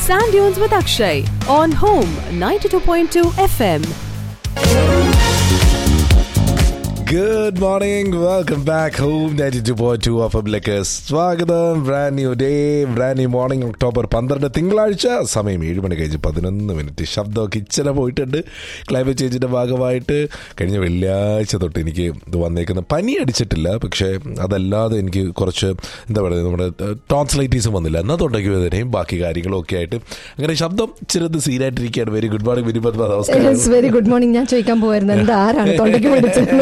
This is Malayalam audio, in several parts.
Sand Dunes with Akshay on Home 92.2 FM. Good morning welcome back home ninety two point two F എമ്മിലേക്ക് സ്വാഗതം brand new day brand new morning October പന്ത്രണ്ട് തിങ്കളാഴ്ച സമയം ഏഴ് മണി കഴിഞ്ഞ് പതിനൊന്ന് മിനിറ്റ് ശബ്ദമൊക്കെ ഇച്ചിരി പോയിട്ടുണ്ട് ക്ലൈമറ്റ് ചേഞ്ചിന്റെ ഭാഗമായിട്ട് കഴിഞ്ഞ വെള്ളിയാഴ്ച തൊട്ട് എനിക്ക് ഇത് വന്നേക്കുന്ന പനി അടിച്ചിട്ടില്ല പക്ഷേ അതല്ലാതെ എനിക്ക് കുറച്ച് എന്താ പറയുക നമ്മുടെ ടോൺസ്ലൈറ്റീസും വന്നില്ല എന്നാൽ തൊണ്ടയ്ക്ക് വേദനയും ബാക്കി കാര്യങ്ങളും ഒക്കെ ആയിട്ട് അങ്ങനെ ശബ്ദം ചെറുത് സീനായിട്ടിരിക്കുകയാണ് വെരി ഗുഡ് മോർണിംഗ് വിനിപത് നമസ്കാരം വെരി ഗുഡ് മോർണിംഗ് ഞാൻ ചോദിക്കാൻ പോയിരുന്നു എന്താ ആരാണ് തൊണ്ടയ്ക്ക് പിടിച്ചത്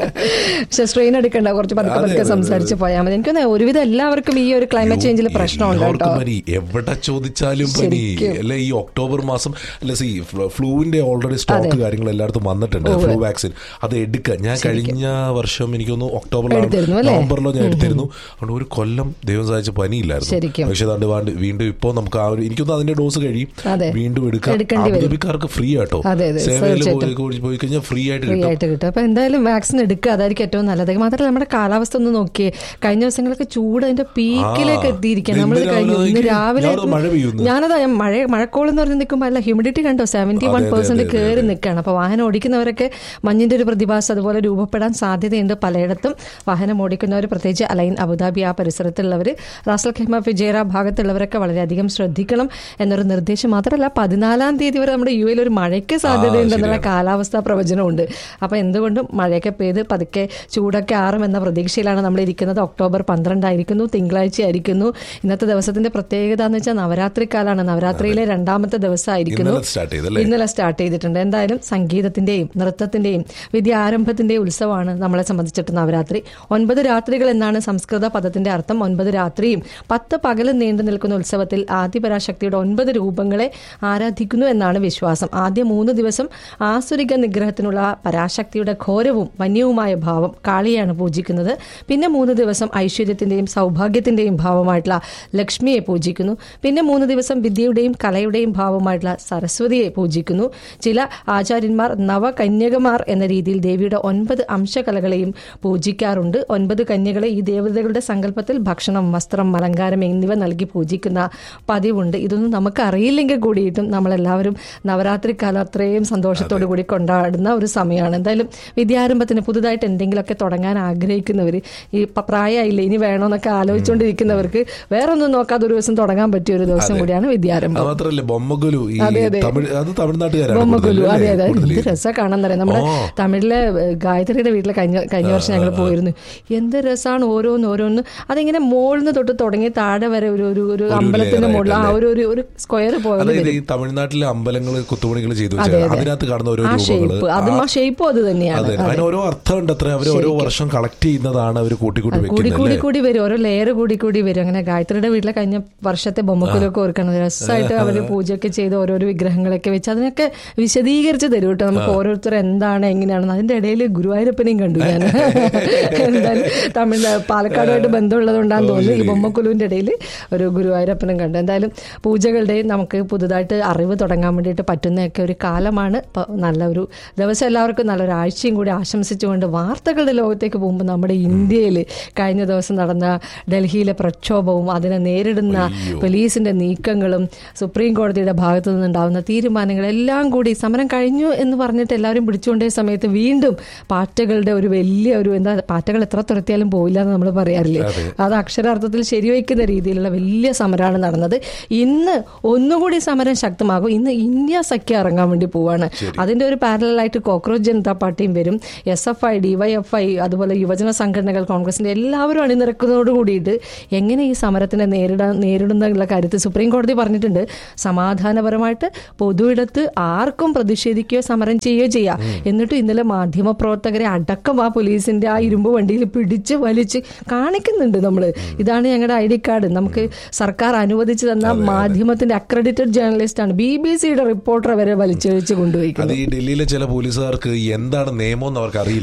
പക്ഷെ സ്ട്രെയിൻ എടുക്കണ്ട കുറച്ച് പതുക്കെ അതെ, പതുക്കെ അതെ, സംസാരിച്ച് പോയാൽ മതി എനിക്ക് തോന്നുന്നു ഒരുവിധം എല്ലാവർക്കും ഈ ഒരു ക്ലൈമറ്റ് ചേഞ്ചിൽ പ്രശ്നമുണ്ട് കേട്ടോ എല്ലാവർക്കും പനി എവിടെ ചോദിച്ചാലും പനി ശരിക്കും. അല്ലെ ഈ ഒക്ടോബർ മാസം അല്ല സി ഫ്ലൂവിന്റെ ഓൾറെഡി സ്റ്റോക്ക് അതെ. കാര്യങ്ങൾ എല്ലായിടത്തും വന്നിട്ടുണ്ട് ഉവ്വ്. ഫ്ലൂ വാക്സിൻ അത് എടുക്കുക ഞാൻ കഴിഞ്ഞ വർഷം എനിക്കൊന്ന് ഒക്ടോബറിലോ എടുത്തിരുന്നു അല്ലേ? നവംബറിലോ ഞാൻ എടുത്തിരുന്നു അതുകൊണ്ട് ഒരു കൊല്ലം ദൈവം സഹായിച്ച പനിയില്ലായിരുന്നു ശരിക്കും. പക്ഷെ അതുകൊണ്ട് വാണ്ട് വീണ്ടും ഇപ്പോൾ നമുക്ക് ആ ഒരു എനിക്കൊന്ന് അതിന്റെ ഡോസ് കഴിയും അതെ. വീണ്ടും എടുക്കാം എടുക്കേണ്ടി വരും. അബുദാബിക്കാർക്ക് ഫ്രീ ആട്ടോ അതെ, അതെ, സേവയിൽ തീർച്ചയായിട്ടും. പോയി പോയി കഴിഞ്ഞാൽ ഫ്രീ ആയിട്ട് ഫ്രീ കിട്ടും ആയിട്ട് കിട്ടും അപ്പൊ എന്തായാലും വാക്സിൻ എടുക്കുക അതായിരിക്കും ഏറ്റവും നല്ലത് മാത്രമല്ല നമ്മുടെ കാലാവസ്ഥ ഒന്ന് നോക്കിയേ കഴിഞ്ഞ ദിവസങ്ങളൊക്കെ ചൂട് അതിന്റെ പീക്കിലേക്ക് ആ. എത്തിയിരിക്കുകയാണ് ഇന്ന് നമ്മൾ രാവിലെ കഴിഞ്ഞു ഇന്ന് നോക്കി, രാവിലെ ഞാനത് മഴ പെയ്യുന്നു. ഞാനതാ ഞാൻ മഴ മഴക്കോൾ എന്ന് പറഞ്ഞ് നിൽക്കുമ്പോൾ അല്ല ഹ്യൂമിഡിറ്റി കണ്ടോ സെവന്റി വൺ അതെ, പെർസെന്റ് അതെ, കയറി അതെ. നിൽക്കുകയാണ് അപ്പൊ വാഹനം ഓടിക്കുന്നവരൊക്കെ മഞ്ഞിന്റെ ഒരു പ്രതിഭാസം അതുപോലെ രൂപപ്പെടാൻ സാധ്യതയുണ്ട് പലയിടത്തും വാഹനം ഓടിക്കുന്നവർ പ്രത്യേകിച്ച് അലൈൻ അബുദാബി ആ പരിസരത്തുള്ളവർ റാസൽ ഖൈമ ഫിജേറ ഭാഗത്തുള്ളവരൊക്കെ വളരെയധികം ശ്രദ്ധിക്കണം എന്നൊരു നിർദ്ദേശം മാത്രമല്ല പതിനാലാം തീയതി വരെ നമ്മുടെ യു എയിൽ ഒരു മഴയ്ക്ക് സാധ്യതയുണ്ടെന്നുള്ള കാലാവസ്ഥാ പ്രവചനമുണ്ട് അപ്പൊ എന്തുകൊണ്ടും മഴയൊക്കെ പെയ്ത് പതുക്കെ ചൂടൊക്കെ ആറും എന്ന പ്രതീക്ഷയിലാണ് നമ്മൾ ഇരിക്കുന്നത് ഒക്ടോബർ പന്ത്രണ്ടായിരിക്കുന്നു തിങ്കളാഴ്ച ആയിരിക്കുന്നു ഇന്നത്തെ ദിവസത്തിന്റെ പ്രത്യേകത എന്ന് വെച്ചാൽ നവരാത്രി കാലാണ് നവരാത്രിയിലെ രണ്ടാമത്തെ ദിവസമായിരിക്കുന്നു ഇന്നലെ സ്റ്റാർട്ട് ചെയ്തല്ലേ ഇന്നലെ സ്റ്റാർട്ട് ചെയ്തിട്ടുണ്ട് എന്തായാലും സംഗീതത്തിന്റെയും നൃത്തത്തിന്റെയും വിദ്യാരംഭത്തിന്റെയും ഉത്സവമാണ് നമ്മളെ സംബന്ധിച്ചിട്ട് നവരാത്രി ഒൻപത് രാത്രികൾ എന്നാണ് സംസ്കൃത പദത്തിന്റെ അർത്ഥം ഒൻപത് രാത്രിയും പത്ത് പകലും നീണ്ടു നിൽക്കുന്ന ഉത്സവത്തിൽ ആദിപരാശക്തിയുടെ ഒൻപത് രൂപങ്ങളെ ആരാധിക്കുന്നു എന്നാണ് വിശ്വാസം ആദ്യ മൂന്ന് ദിവസം ആസുരിക നിഗ്രഹത്തിനുള്ള പരാശക്തിയുടെ ഘോരവും വന്യവുമായ ഭാവം കാളിയാണ് പൂജിക്കുന്നത് പിന്നെ മൂന്ന് ദിവസം ഐശ്വര്യത്തിന്റെയും സൗഭാഗ്യത്തിന്റെയും ഭാവമായിട്ടുള്ള ലക്ഷ്മിയെ പൂജിക്കുന്നു പിന്നെ മൂന്ന് ദിവസം വിദ്യയുടെയും കലയുടെയും ഭാവമായിട്ടുള്ള സരസ്വതിയെ പൂജിക്കുന്നു ചില ആചാര്യന്മാർ നവകന്യകമാർ എന്ന രീതിയിൽ ദേവിയുടെ ഒൻപത് അംശകലകളെയും പൂജിക്കാറുണ്ട് ഒൻപത് കന്യകളെ ഈ ദേവതകളുടെ സങ്കല്പത്തിൽ ഭക്ഷണം വസ്ത്രം അലങ്കാരം എന്നിവ നൽകി പൂജിക്കുന്ന പതിവുണ്ട് ഇതൊന്നും നമുക്ക് അറിയില്ലെങ്കിൽ കൂടിയിട്ടും നമ്മളെല്ലാവരും നവരാത്രി കാലം അത്രയും സന്തോഷത്തോടു കൂടി കൊണ്ടാടുന്ന ഒരു സമയമാണ് എന്തായാലും വിദ്യാരംഭത്തിന് പുതുതായിട്ട് എന്തെങ്കിലുമൊക്കെ തുടങ്ങാൻ ആഗ്രഹിക്കുന്നവർ ഈ പ- പ്രായമായില്ലേ ഇനി വേണമെന്നൊക്കെ ആലോചിച്ചുകൊണ്ടിരിക്കുന്നവർക്ക് വേറെ ഒന്നും നോക്കാതെ ഒരു ദിവസം തുടങ്ങാൻ പറ്റിയ ഒരു ദിവസം കൂടിയാണ് വിദ്യാരംഭം അത് മാത്രല്ലേ ബൊമ്മഗുലു ഈ അതെ, അതെ. തമിഴ് അത് തമിഴ്നാട്ടുകാരാണ് ബൊമ്മക്കൊല്ലു കൂടുതൽ അതെ അല്ലേ? അതെ കൂടുതൽ എന്ത് രസം കാണാൻ പറയാം നമ്മുടെ ഓ. തമിഴിലെ ഏഹ്, ഗായത്രിയുടെ വീട്ടിൽ കഴിഞ്ഞ കഴിഞ്ഞ വർഷം ഞങ്ങൾ പോയിരുന്നു എന്ത് രസമാണ് ഓരോന്ന് ഓരോന്ന് അതിങ്ങനെ മുകളിൽ തൊട്ട് തുടങ്ങി താഴെ വരെ ഒരു ഒരു ഒരു അമ്പലത്തിന്റെ മുകളിൽ ആ ഒരു ഒരു ഒരു സ്ക്വയർ പോലെ അതായത് വരും ഈ തമിഴ്നാട്ടിലെ അമ്പലങ്ങൾ കുത്തുപണികൾ ചെയ്തു അതെ, വെച്ചാൽ അതെ. അതിനകത്ത് കാണുന്ന ഓരോ ആ രൂപങ്ങള് ഷേപ്പ് അതും ആ ഷേപ്പും അത് തന്നെയാണ് അതെ അതിന് ഓരോ അർത്ഥമുണ്ട് അത്ര അവർ ഓരോ വർഷം കളക്ട് ചെയ്യുന്നതാണ് അവർ കൂട്ടിക്കൂട്ടി കൂടി വെക്കുന്നത് കൂടി അല്ലേ കൂടി വരും ഓരോ ലെയർ കൂടി കൂടി വരും അങ്ങനെ ഗായത്രിയുടെ വീട്ടിലെ കഴിഞ്ഞ വർഷത്തെ ബൊമ്മക്കുലൊക്കെ ഓർക്കണം രസമായിട്ട് അവര് പൂജയൊക്കെ ചെയ്ത് ഓരോരോ വിഗ്രഹങ്ങളൊക്കെ വെച്ച് അതിനൊക്കെ വിശദീകരിച്ച് തരും കേട്ടോ നമുക്ക് ഓരോരുത്തർ എന്താണ് എങ്ങനെയാണെന്ന് അതിന്റെ ഇടയിൽ ഗുരുവായൂരപ്പനെയും കണ്ടു ഞാൻ എന്തായാലും തമിഴ് പാലക്കാടുമായിട്ട് ബന്ധമുള്ളത് കൊണ്ടാന്ന് തോന്നുന്നു ഈ ബൊമ്മക്കുലുവിന്റെ ഇടയിൽ ഒരു ഗുരുവായൂരപ്പനും കണ്ടു എന്തായാലും പൂജകളുടെയും നമുക്ക് പുതുതായിട്ട് അറിവ് തുടങ്ങാൻ വേണ്ടിയിട്ട് പറ്റുന്നതൊക്കെ ഒരു കാലമാണ് ഇപ്പൊ നല്ല ഒരു ദിവസം എല്ലാവർക്കും നല്ലൊരു ആഴ്ചയും കൂടി ആശംസിച്ചുകൊണ്ട് വാർത്തകളുടെ ലോകത്തേക്ക് പോകുമ്പോൾ നമ്മുടെ ഇന്ത്യയിൽ കഴിഞ്ഞ ദിവസം നടന്ന ഡൽഹിയിലെ പ്രക്ഷോഭവും അതിനെ നേരിടുന്ന പോലീസിന്റെ നീക്കങ്ങളും സുപ്രീം കോടതിയുടെ ഭാഗത്തു നിന്നുണ്ടാവുന്ന തീരുമാനങ്ങളെല്ലാം കൂടി സമരം കഴിഞ്ഞു എന്ന് പറഞ്ഞിട്ട് എല്ലാവരും പിടിച്ചുകൊണ്ടേ സമയത്ത് വീണ്ടും പാറ്റകളുടെ ഒരു വലിയ ഒരു എന്താ പാറ്റകൾ എത്ര തുരത്തിയാലും പോയില്ല എന്ന് നമ്മൾ പറയാറില്ലേ അത് അക്ഷരാർത്ഥത്തിൽ ശരിവയ്ക്കുന്ന രീതിയിലുള്ള വലിയ സമരമാണ് നടന്നത് ഇന്ന് ഒന്നുകൂടി സമരം ശക്തമാകും ഇന്ന് ഇന്ത്യ സഖ്യം ഇറങ്ങാൻ വേണ്ടി പോവാണ് അതിന്റെ ഒരു പാരലായിട്ട് കോക്രോച്ച് ജനതാ പാർട്ടിയും വരും S F I DYF I അതുപോലെ യുവജന സംഘടനകൾ കോൺഗ്രസിന്റെ എല്ലാവരും അണിനിരക്കുന്നതോട് കൂടിയിട്ട് എങ്ങനെ ഈ സമരത്തിനെ നേരിടാൻ നേരിടുന്നുള്ള കാര്യത്തിൽ സുപ്രീം കോടതി പറഞ്ഞിട്ടുണ്ട് സമാധാനപരമായിട്ട് പൊതുയിടത്ത് ആർക്കും പ്രതിഷേധിക്കുകയോ സമരം ചെയ്യുകയോ ചെയ്യാം എന്നിട്ടും ഇന്നലെ മാധ്യമ പ്രവർത്തകരെ അടക്കം ആ പോലീസിന്റെ ആ ഇരുമ്പ് വണ്ടിയിൽ പിടിച്ച് വലിച്ച് കാണിക്കുന്നുണ്ട് നമ്മൾ ഇതാണ് ഞങ്ങളുടെ ഐ ഡി കാർഡ് നമുക്ക് സർക്കാർ അനുവദിച്ചു തന്ന മാധ്യമത്തിന്റെ അക്രഡിറ്റഡ് ജേർണലിസ്റ്റ് ആണ് ബി ബി സിയുടെ റിപ്പോർട്ടർ വരെ വലിച്ചഴിച്ച് അത് കൊണ്ടുപോയിക്കുന്നത് ഈ ഡൽഹിയിലെ ചില പോലീസുകാർക്ക് എന്താണ് നിയമം എന്ന് അവർക്ക് അറിയില്ല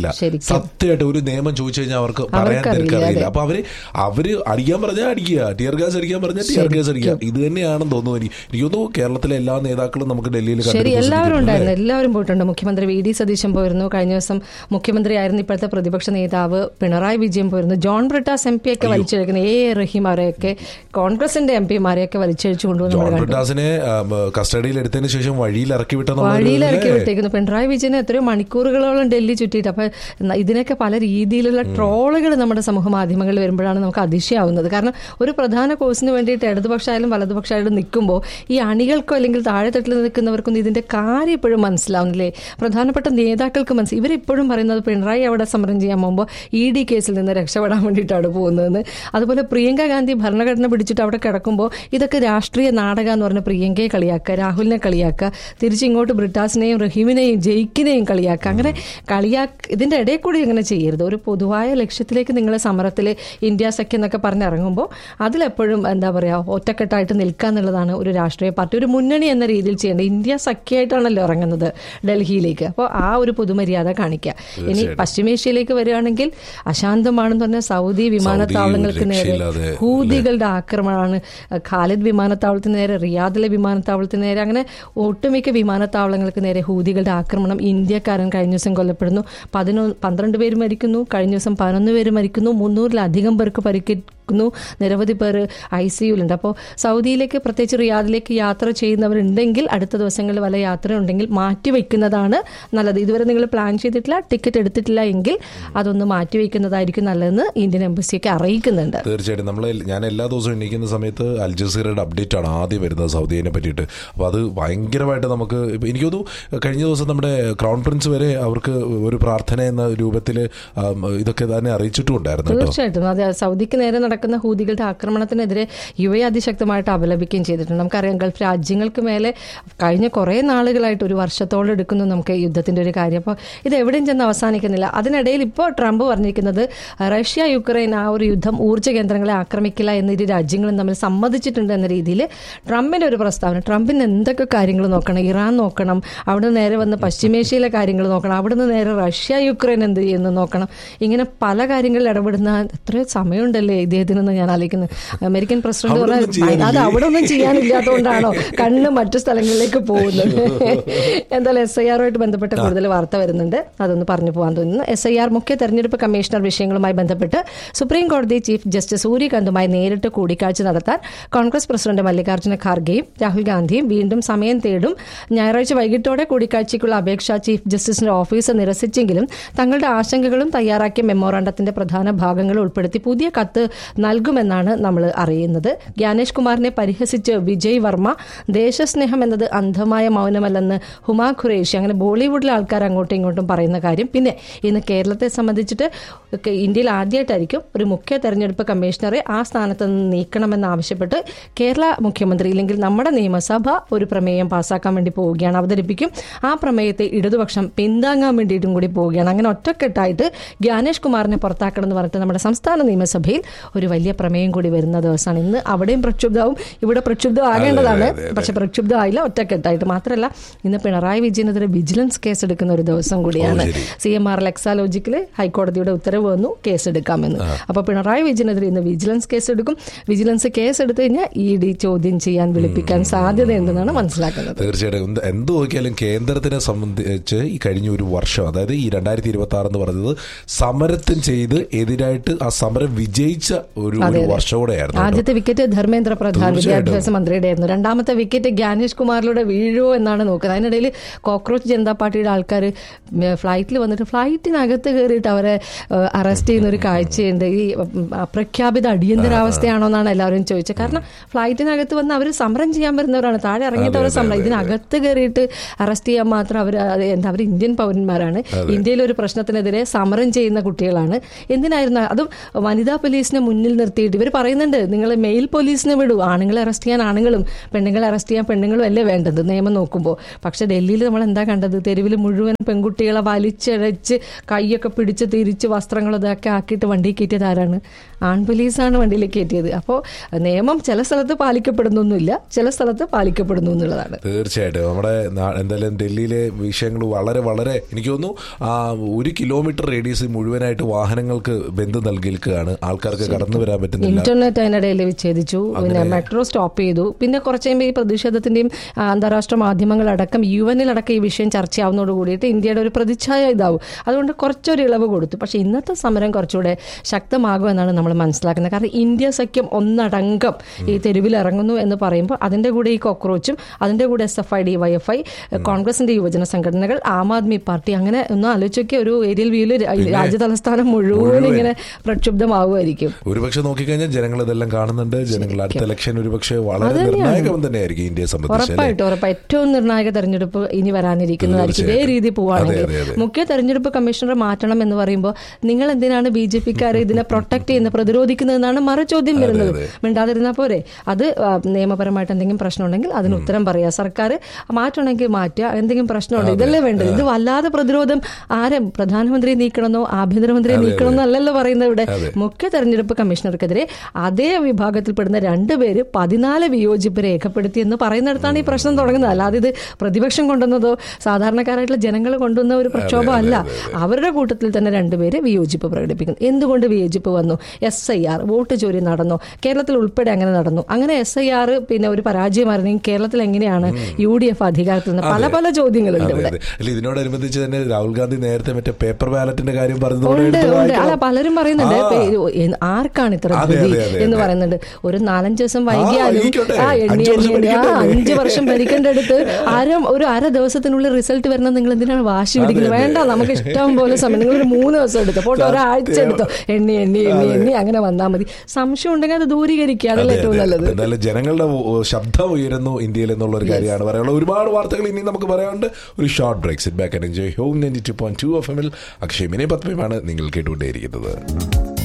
അറിയില്ല ശരിക്കും. സത്യമായിട്ട് ഒരു നിയമം ചോദിച്ചു കഴിഞ്ഞാൽ അവർക്ക് പറയാൻ അവർക്കറിയില്ല, തിരക്ക് അറിയില്ല അതെ. അപ്പൊ അവര് അവര് അടിക്കാൻ പറഞ്ഞാൽ അടിക്കുക ടിയർ ഗ്യാസ് അടിക്കാൻ പറഞ്ഞാൽ ടിയർ ഗ്യാസ് അടിക്കുക ഇത് തന്നെയാണെന്ന് തോന്നുന്നു എനിക്ക് എനിക്ക് തോന്നുന്നു കേരളത്തിലെ എല്ലാ നേതാക്കളും നമുക്ക് ഡൽഹിയിൽ ശരി കണ്ടിട്ട് എല്ലാവരും പോസിറ്റീവ് ഉണ്ടായിരുന്നു എല്ലാവരും പോയിട്ടുണ്ട് മുഖ്യമന്ത്രി വി ഡി സതീശൻ പോയിരുന്നു കഴിഞ്ഞ ദിവസം മുഖ്യമന്ത്രിയായിരുന്നു ഇപ്പോഴത്തെ പ്രതിപക്ഷ നേതാവ് പിണറായി വിജയൻ പോയിരുന്നു ജോൺ ബ്രിട്ടാസ് എം പി ഒക്കെ വലിച്ചെഴുക്കുന്ന എ എ റഹീം അവരെയൊക്കെ കോൺഗ്രസിന്റെ എം പിമാരെയൊക്കെ വലിച്ചഴിച്ചു കൊണ്ടുവന്ന് നമ്മൾ ജോൺ കണ്ടു ബ്രിട്ടാസിനെ കസ്റ്റഡിയിൽ എടുത്തതിന് ശേഷം വഴിയിൽ ഇറക്കി വഴിയിൽ ഇറക്കി വിട്ടെന്നുള്ള വിട്ടേക്കുന്നു പിണറായി വിജയൻ എത്രയോ മണിക്കൂറുകളോളം ഡൽഹി ചുറ്റിയിട്ട് അപ്പൊ ന- ഇതിനൊക്കെ പല രീതിയിലുള്ള ട്രോളുകൾ നമ്മുടെ സമൂഹ മാധ്യമങ്ങളിൽ വരുമ്പോഴാണ് നമുക്ക് അതിശയാവുന്നത് കാരണം ഒരു പ്രധാന കോഴ്സിന് വേണ്ടിയിട്ട് ഇടതുപക്ഷമായാലും വലതുപക്ഷമായാലും നിൽക്കുമ്പോൾ ഈ അണികൾക്കോ അല്ലെങ്കിൽ താഴെത്തട്ടിൽ നിൽക്കുന്നവർക്കൊന്നും ഇതിന്റെ കാര്യം ഇപ്പോഴും മനസ്സിലാവുന്നില്ലേ പ്രധാനപ്പെട്ട നേതാക്കൾക്ക് മനസ്സിൽ ഇവരിപ്പോഴും പറയുന്നത് പിണറായി അവിടെ സമരം ചെയ്യാൻ പോകുമ്പോൾ ഇ ഡി കേസിൽ നിന്ന് രക്ഷപ്പെടാൻ വേണ്ടിയിട്ടാണ് പോകുന്നതെന്ന് അതുപോലെ പ്രിയങ്ക ഗാന്ധി ഭരണഘടന പിടിച്ചിട്ട് അവിടെ കിടക്കുമ്പോൾ ഇതൊക്കെ രാഷ്ട്രീയ നാടകം എന്ന് പറഞ്ഞ പ്രിയങ്കയെ കളിയാക്കുക രാഹുലിനെ കളിയാക്കുക തിരിച്ചിങ്ങോട്ട് ബ്രിട്ടാസിനെയും റഹീമിനെയും ജയിക്കിനെയും കളിയാക്കുക അങ്ങനെ കളിയാക്ക ഇതിന്റെ ഇടയിൽ കൂടി ഇങ്ങനെ ചെയ്യരുത് ഒരു പൊതുവായ ലക്ഷ്യത്തിലേക്ക് നിങ്ങൾ സമരത്തിൽ ഇന്ത്യ സഖ്യം എന്നൊക്കെ പറഞ്ഞിറങ്ങുമ്പോൾ അതിലെപ്പോഴും എന്താ പറയുക ഒറ്റക്കെട്ടായിട്ട് നിൽക്കുക എന്നുള്ളതാണ് ഒരു രാഷ്ട്രീയ പാർട്ടി ഒരു മുന്നണി എന്ന രീതിയിൽ ചെയ്യേണ്ടത് ഇന്ത്യ സഖ്യമായിട്ടാണല്ലോ ഇറങ്ങുന്നത് ഡൽഹിയിലേക്ക് അപ്പോൾ ആ ഒരു പൊതുമര്യാദ കാണിക്കുക ഇനി പശ്ചിമേഷ്യയിലേക്ക് വരികയാണെങ്കിൽ അശാന്തമാണെന്ന് പറഞ്ഞാൽ സൗദി വിമാനത്താവളങ്ങൾക്ക് നേരെ രക്ഷയില്ലാതെ ഹൂതികളുടെ ആക്രമണമാണ് ഖാലിദ് വിമാനത്താവളത്തിന് നേരെ റിയാദിലെ വിമാനത്താവളത്തിന് നേരെ അങ്ങനെ ഒട്ടുമിക്ക വിമാനത്താവളങ്ങൾക്ക് നേരെ ഹൂതികളുടെ ആക്രമണം ഇന്ത്യക്കാരൻ കഴിഞ്ഞ ദിവസം കൊല്ലപ്പെടുന്നു പതിനൊ പന്ത്രണ്ട് പേര് മരിക്കുന്നു കഴിഞ്ഞ ദിവസം പതിനൊന്ന് പേര് മരിക്കുന്നു മുന്നൂറിലധികം പേർക്ക് പരിക്കേൽക്കുന്നു നിരവധി പേർ ഐ സിയുലുണ്ട് അപ്പോൾ സൗദിയിലേക്ക് പ്രത്യേകിച്ച് റിയാദിലേക്ക് യാത്ര ചെയ്യുന്നവരുണ്ടെങ്കിൽ അടുത്ത ദിവസങ്ങളിൽ വല്ല യാത്ര ഉണ്ടെങ്കിൽ മാറ്റിവെക്കുന്നതാണ് നല്ലത് ഇതുവരെ നിങ്ങൾ പ്ലാൻ ചെയ്തിട്ടില്ല ടിക്കറ്റ് എടുത്തിട്ടില്ല എങ്കിൽ അതൊന്ന് മാറ്റിവെക്കുന്നതായിരിക്കും നല്ലതെന്ന് ഇന്ത്യൻ എംബസിയൊക്കെ അറിയിക്കുന്നുണ്ട് തീർച്ചയായിട്ടും നമ്മൾ ഞാൻ എല്ലാ ദിവസവും എണീക്കുന്ന സമയത്ത് അൽ ജസീറയുടെ അപ്ഡേറ്റ് ആണ് ആദ്യം വരുന്നത് സൗദിയെ പറ്റിയിട്ട് അപ്പോൾ അത് ഭയങ്കരമായിട്ട് നമുക്ക് ഇപ്പൊ എനിക്ക് തോന്നുന്നു കഴിഞ്ഞ ദിവസം നമ്മുടെ ക്രൗൺ പ്രിൻസ് വരെ അവർക്ക് ഒരു പ്രാർത്ഥന എന്ന രൂപത്തിൽ ഇതൊക്കെ തന്നെ അറിയിച്ചിട്ടും ഉണ്ടായിരുന്നു കേട്ടോ തീർച്ചയായിട്ടും അതെ സൗദിക്ക് നേരെ നടക്കുന്ന ഹൂതികളുടെ ആക്രമണത്തിനെതിരെ യു എ അതിശക്തമായിട്ട് അപലപിക്കുകയും ചെയ്തിട്ടുണ്ട് നമുക്കറിയാം ഗൾഫ് രാജ്യങ്ങൾക്ക് മേലെ കഴിഞ്ഞ കുറേ നാളുകളായിട്ട് ഒരു വർഷത്തോളം എടുക്കുന്നു നമുക്ക് യുദ്ധത്തിന്റെ ഒരു കാര്യം അപ്പോൾ ഇത് എവിടെയും ചെന്ന് അവസാനിക്കുന്നില്ല അതിനിടയിൽ ഇപ്പോൾ ട്രംപ് പറഞ്ഞിരിക്കുന്നത് റഷ്യ യുക്രൈൻ ആ ഒരു യുദ്ധം ഊർജ്ജ കേന്ദ്രങ്ങളെ ആക്രമിക്കില്ല എന്ന് ഇരു രാജ്യങ്ങളും തമ്മിൽ സമ്മതിച്ചിട്ടുണ്ട് എന്ന രീതിയിൽ ട്രംപിന്റെ ഒരു പ്രസ്താവന ട്രംപിന് എന്തൊക്കെ കാര്യങ്ങൾ നോക്കണം ഇറാൻ നോക്കണം അവിടെ നിന്ന് നേരെ വന്ന് പശ്ചിമേഷ്യയിലെ കാര്യങ്ങൾ നോക്കണം അവിടെ നിന്ന് നേരെ റഷ്യ യുക്രൈൻ എന്ത് ചെയ്യുന്നു നോക്കണം ഇങ്ങനെ പല കാര്യങ്ങളിൽ ഇടപെടുന്ന എത്രയോ സമയമുണ്ടല്ലേ ഇദ്ദേഹത്തിനെന്ന് ഞാൻ ആലോചിക്കുന്നത് അമേരിക്കൻ പ്രസിഡന്റ് അവിടെ ഒന്നും പറഞ്ഞാൽ അത് അവിടെ ഒന്നും ചെയ്യാനില്ലാത്തതുകൊണ്ടാണോ കണ്ണ് മറ്റു സ്ഥലങ്ങളിലേക്ക് പോകുന്നത് എന്തായാലും എസ് ഐ ആറുമായിട്ട് ബന്ധപ്പെട്ട കൂടുതൽ വാർത്ത വരുന്നുണ്ട് അതൊന്ന് പറഞ്ഞു പോകാൻ തോന്നുന്നു എസ് ഐ ആർ മുഖ്യ തെരഞ്ഞെടുപ്പ് കമ്മീഷണർ വിഷയങ്ങളുമായി ബന്ധപ്പെട്ട് സുപ്രീം കോടതി ചീഫ് ജസ്റ്റിസ് സൂര്യകാന്തുമായി നേരിട്ട് കൂടിക്കാഴ്ച നടത്താൻ കോൺഗ്രസ് പ്രസിഡന്റ് മല്ലികാർജ്ജുന ഖാർഗെയും രാഹുൽ ഗാന്ധിയും വീണ്ടും സമയം തേടും ഞായറാഴ്ച വൈകിട്ടോടെ കൂടിക്കാഴ്ചയ്ക്കുള്ള അപേക്ഷ ചീഫ് ജസ്റ്റിസിന്റെ ഓഫീസ് നിരസിച്ചെങ്കിലും തങ്ങളുടെ ആശങ്കകളും തയ്യാറാക്കിയ മെമ്മോറാണ്ടത്തിന്റെ പ്രധാന ഭാഗങ്ങൾ ഉൾപ്പെടുത്തി പുതിയ കത്ത് നൽകുമെന്നാണ് നമ്മൾ അറിയുന്നത് ജ്ഞാനേഷ് കുമാറിനെ പരിഹസിച്ച് വിജയ് വർമ്മ ദേശസ്നേഹം എന്നത് അന്ധമായ മൗനമല്ലെന്ന് ഹുമാ ഖുറേഷി അങ്ങനെ ബോളിവുഡിലെ ആൾക്കാർ അങ്ങോട്ടും ഇങ്ങോട്ടും പറയുന്ന കാര്യം പിന്നെ ഇന്ന് കേരളത്തെ സംബന്ധിച്ചിട്ട് ഒക്കെ ഇന്ത്യയിൽ ആദ്യമായിട്ടായിരിക്കും ഒരു മുഖ്യ തെരഞ്ഞെടുപ്പ് കമ്മീഷണറെ ആ സ്ഥാനത്ത് നിന്ന് നീക്കണമെന്ന് ആവശ്യപ്പെട്ട് കേരള മുഖ്യമന്ത്രി ഇല്ലെങ്കിൽ നമ്മുടെ നിയമസഭ ഒരു പ്രമേയം പാസ്സാക്കാൻ വേണ്ടി പോവുകയാണ് അവതരിപ്പിക്കും ആ പ്രമേയത്തെ ഇടതുപക്ഷം പിന്താങ്ങാൻ വേണ്ടിയിട്ടും കൂടി പോവുകയാണ് അങ്ങനെ ഒറ്റക്കെട്ടായിട്ട് ജ്ഞാനേഷ് കുമാറിനെ പുറത്താക്കണം എന്ന് പറഞ്ഞിട്ട് നമ്മുടെ സംസ്ഥാന നിയമസഭയിൽ ഒരു വലിയ പ്രമേയം കൂടി വരുന്ന ദിവസമാണ് ഇന്ന് അവിടെയും പ്രക്ഷുബ്ധവും ഇവിടെ പ്രക്ഷുബ്ധം ആകേണ്ടതാണ് പക്ഷെ പ്രക്ഷുബ്ധമായില്ല ഒറ്റക്കെട്ടായിട്ട് മാത്രമല്ല ഇന്ന് പിണറായി വിജയനെതിരെ വിജിലൻസ് കേസ് എടുക്കുന്ന ഒരു ദിവസം കൂടിയാണ് സി എം ആർ എക്സാലോജിക്കിൽ ഹൈക്കോടതിയുടെ ഉത്തരവ് വന്നു കേസ് എടുക്കാമെന്ന് അപ്പൊ പിണറായി വിജയനെതിരെ ഇന്ന് വിജിലൻസ് കേസ് എടുക്കും വിജിലൻസ് കേസ് എടുത്തു കഴിഞ്ഞാൽ ഇ ഡി ചോദ്യം ചെയ്യാൻ വിളിപ്പിക്കാൻ സാധ്യതയുണ്ടെന്നാണ് മനസ്സിലാക്കുന്നത് തീർച്ചയായിട്ടും എന്ത് എന്ത് നോക്കിയാലും കേന്ദ്രത്തിനെ സംബന്ധിച്ച് ഈ കഴിഞ്ഞ ഒരു വർഷം അതായത് ഈ രണ്ടായിരത്തി ഇരുപത്തി ആറ് എന്ന് പറയുന്നത് സമരത്തിന് ചെയ്ത് എതിരായിട്ട് ആ സമരം വിജയിച്ച ഒരു ഒരു വർഷം കൂടെയായിരുന്നു കേട്ടോ. ആദ്യത്തെ വിക്കറ്റ് ധർമ്മേന്ദ്ര പ്രധാൻ തീർച്ചയായിട്ടും. വിദ്യാഭ്യാസ മന്ത്രിയുടെ ആയിരുന്നു രണ്ടാമത്തെ വിക്കറ്റ് ഗ്യാനേഷ് കുമാറിലൂടെ വീഴുമോ എന്നാണ് നോക്കുന്നത് അതിനിടയിൽ കോക്രോച്ച് ജനതാ പാർട്ടിയുടെ ആൾക്കാർ ഫ്ലൈറ്റിൽ വന്നിട്ട് ഫ്ലൈറ്റിനകത്ത് കയറിയിട്ട് അവരെ അറസ്റ്റ് ചെയ്യുന്ന ഒരു കാഴ്ചയുണ്ട് ഈ ഉം, അപ്രഖ്യാപിത അടിയന്തരാവസ്ഥയാണോ എന്നാണ് എല്ലാവരും ചോദിച്ചത് കാരണം ഫ്ലൈറ്റിനകത്ത് വന്ന് അവർ സമരം ചെയ്യാൻ വരുന്നവരാണ് താഴെ ഇറങ്ങിയിട്ട് അവർ സമരം ഇതിനകത്ത് കയറിയിട്ട് അറസ്റ്റ് ചെയ്യാൻ മാത്രം അവർ എന്താ അവർ ഇന്ത്യൻ പൗരന്മാരാണ് ഇന്ത്യയിലെ ഒരു പ്രശ്നത്തിനെതിരെ സമരം ചെയ്യുന്ന കുട്ടികളാണ് എന്തിനായിരുന്നു അതും വനിതാ പോലീസിനെ മുന്നിൽ മുന്നിൽ നിർത്തിയിട്ട് ഇവർ പറയുന്നുണ്ട് നിങ്ങൾ മെയിൽ പോലീസിനെ വിടൂ ആണുങ്ങളെ അറസ്റ്റ് ചെയ്യാൻ ആണുങ്ങളും പെണ്ണുങ്ങളെ അറസ്റ്റ് ചെയ്യാൻ പെണ്ണുങ്ങളും അല്ലേ വേണ്ടത് നിയമം നോക്കുമ്പോൾ പക്ഷെ ഡൽഹിയിൽ നമ്മൾ എന്താ കണ്ടത് തെരുവിൽ മുഴുവൻ പെൺകുട്ടികളെ വലിച്ചഴച്ച് കൈയൊക്കെ പിടിച്ച് തിരിച്ച് വസ്ത്രങ്ങൾ ഇതൊക്കെ ആക്കിയിട്ട് വണ്ടി കയറ്റിയത് ആരാണ് ആൺ പോലീസാണ് വണ്ടിയിൽ കയറ്റിയത് അപ്പോൾ നിയമം ചില സ്ഥലത്ത് പാലിക്കപ്പെടുന്നൊന്നുമില്ല ചില സ്ഥലത്ത് പാലിക്കപ്പെടുന്നു എന്നുള്ളതാണ് തീർച്ചയായിട്ടും നമ്മുടെ നാ- എന്തായാലും ഡൽഹിയിലെ വിഷയങ്ങൾ വളരെ വളരെ എനിക്ക് തോന്നുന്നു ആ ഒരു കിലോമീറ്റർ റേഡിയസ് മുഴുവനായിട്ട് വാഹനങ്ങൾക്ക് ബന്ധം നൽകിയിരിക്കുകയാണ് ആൾക്കാർക്ക് കടന്നു വരാൻ പറ്റുന്നില്ല ഇന്റർനെറ്റ് അതിനിടയിൽ വിച്ഛേദിച്ചു പിന്നെ മെട്രോ സ്റ്റോപ്പ് ചെയ്തു പിന്നെ കുറച്ച് കഴിയുമ്പോൾ ഈ പ്രതിഷേധത്തിന്റെയും ആ, അന്താരാഷ്ട്ര മാധ്യമങ്ങളടക്കം യു എന്നടക്കം ഈ വിഷയം ചർച്ചയാവുന്നതോട് കൂടിയിട്ട് ഇന്ത്യയുടെ ഒരു പ്രതിച്ഛായ ഇതാവും അതുകൊണ്ട് കുറച്ചൊരു ഇളവ് കൊടുത്തു പക്ഷെ ഇന്നത്തെ സമരം കുറച്ചുകൂടെ ശക്തമാകുമെന്നാണ് നമ്മൾ മനസ്സിലാക്കുന്നത് കാരണം ഇന്ത്യ സഖ്യം ഒന്നടങ്കം ഈ തെരുവിൽ ഇറങ്ങുന്നു എന്ന് പറയുമ്പോൾ അതിന്റെ കൂടെ ഈ കോക്രോച്ചും അതിന്റെ കൂടെ S F I D Y F I കോൺഗ്രസിന്റെ യുവജന സംഘടനകൾ ആം ആദ്മി പാർട്ടി അങ്ങനെ ഒന്ന് ആലോചിച്ചൊക്കെ ഒരു ഏരിയൽ വ്യൂവിൽ രാജ്യ തലസ്ഥാനം മുഴുവൻ ഇങ്ങനെ പ്രക്ഷുബ്ധമാവുമായിരിക്കും ഒരുപക്ഷെ നോക്കിക്കഴിഞ്ഞാൽ ജനങ്ങൾ ഇതെല്ലാം കാണുന്നുണ്ട് ജനങ്ങൾ അടുത്ത ഇലക്ഷൻ ഒരുപക്ഷെ വളരെ നിർണായകം തന്നെയായിരിക്കും ഇന്ത്യയെ സംബന്ധിച്ച് അല്ലേ? ഉറപ്പായിട്ടും ഉറപ്പായിട്ടും ഏറ്റവും നിർണായക തെരഞ്ഞെടുപ്പ് ഇനി വരാനിരിക്കുന്നതായിരിക്കും ഇതേ തീർച്ചയായിട്ടും. രീതി പോവുകയാണെങ്കിൽ അതെ, അതെ, അതെ. മുഖ്യ തെരഞ്ഞെടുപ്പ് കമ്മീഷണറെ മാറ്റണം എന്ന് പറയുമ്പോൾ നിങ്ങൾ എന്തിനാണ് ബി ജെ പിക്കാരെ ഇതിനെ പ്രൊട്ടക്ട് ചെയ്യുന്നത് പ്രതിരോധിക്കുന്നതെന്നാണ് മറുചോദ്യം വരുന്നത് മിണ്ടാതിരുന്നാൽ പോരെ അത് ആ, നിയമപരമായിട്ട് എന്തെങ്കിലും പ്രശ്നമുണ്ടെങ്കിൽ അതിന് ഉത്തരം പറയാ സർക്കാർ മാറ്റണമെങ്കിൽ മാറ്റുക എന്തെങ്കിലും പ്രശ്നമുണ്ട് ഇതല്ലേ വേണ്ടത് ഇത് വല്ലാതെ പ്രതിരോധം ആരും പ്രധാനമന്ത്രിയെ നീക്കണമെന്നോ ആഭ്യന്തരമന്ത്രിയെ നീക്കണമെന്നോ അല്ലല്ലോ പറയുന്നത് ഇവിടെ മുഖ്യ തെരഞ്ഞെടുപ്പ് കമ്മീഷണർക്കെതിരെ അതേ വിഭാഗത്തിൽപ്പെടുന്ന രണ്ടുപേര് പതിനാല് വിയോജിപ്പ് രേഖപ്പെടുത്തി എന്ന് പറയുന്നിടത്താണ് ഈ പ്രശ്നം തുടങ്ങുന്നത് അല്ലാതെ ഇത് പ്രതിപക്ഷം കൊണ്ടുവന്നതോ സാധാരണക്കാരായിട്ടുള്ള ജനങ്ങൾ കൊണ്ടുവന്ന ഒരു പ്രക്ഷോഭം അല്ല അവരുടെ കൂട്ടത്തിൽ തന്നെ രണ്ടുപേര് വിയോജിപ്പ് പ്രകടിപ്പിക്കുന്നു എന്തുകൊണ്ട് വിയോജിപ്പ് വന്നു എസ് ഐ ആർ വോട്ട് ചോരി നടന്നു കേരളത്തിൽ ഉൾപ്പെടെ അങ്ങനെ നടന്നു അങ്ങനെ എസ് ഐ ആർ പിന്നെ ഒരു പരാജയമായിരുന്നെങ്കിൽ കേരളത്തിൽ എങ്ങനെയാണ് യു ഡി എഫ് അധികാരത്തിൽ നിന്ന് പല പല ചോദ്യങ്ങളുണ്ട് അതെ, ഇവിടെ അതെ. അല്ല ഇതിനോടനുബന്ധിച്ച് തന്നെ രാഹുൽ ഗാന്ധി നേരത്തെ മറ്റേ പേപ്പർ ബാലറ്റിന്റെ കാര്യം പറഞ്ഞത് ഉണ്ട് എടുത്ത് ഉണ്ട് വായിക്കണം. അല്ല പലരും പറയുന്നുണ്ട് ആ. ഇപ്പൊ ഇത് എ- ആർക്കാണ് ഇത്ര അതെ, ധൃതി അതെ, അതെ, എന്ന് അതെ. പറയുന്നുണ്ട് ഒരു നാലഞ്ച് ദിവസം വൈകിയാലും ആയിക്കോട്ടെ. ആ എണ്ണി അഞ്ച് വർഷം എണ്ണി എണ്ണി ആ ഭരിക്കണ്ടേ? അഞ്ച് വർഷം ഭരിക്കേണ്ട അടുത്ത് ആരും ഒരു അര ദിവസത്തിനുള്ളിൽ റിസൾട്ട് വരുന്നത് നിങ്ങൾ എന്തിനാണ് വാശി പിടിക്കുന്നത് അതെ, വേണ്ട നമുക്ക് ഇഷ്ടം പോലെ സമയം നിങ്ങൾ ഒരു മൂന്ന് ദിവസം എടുത്തോ പോട്ടെ ഒരാഴ്ച എടുത്തോ എണ്ണി എണ്ണി എണ്ണി എണ്ണി അങ്ങനെ വന്നാൽ മതി സംശയം ഉണ്ടെങ്കിൽ അത് ദൂരീകരിക്കുക അതല്ലേ അതെ, ഏറ്റവും അതെ. നല്ലത് എന്തായാലും ജനങ്ങളുടെ ഓ, ശബ്ദം ഉയരുന്നു ഇന്ത്യയിൽ എന്നുള്ള ഒരു കാര്യമാണ് പറയാനുള്ളത് ഒരുപാട് വാർത്തകൾ ഇനി നമുക്ക് പറയാനുണ്ട് ഒരു short break sit back and enjoy home ninety two point two F എമ്മിൽ അക്ഷയ് മിനെ പത്മയാണ് നിങ്ങൾ കേട്ടുകൊണ്ടേയിരിക്കുന്നത്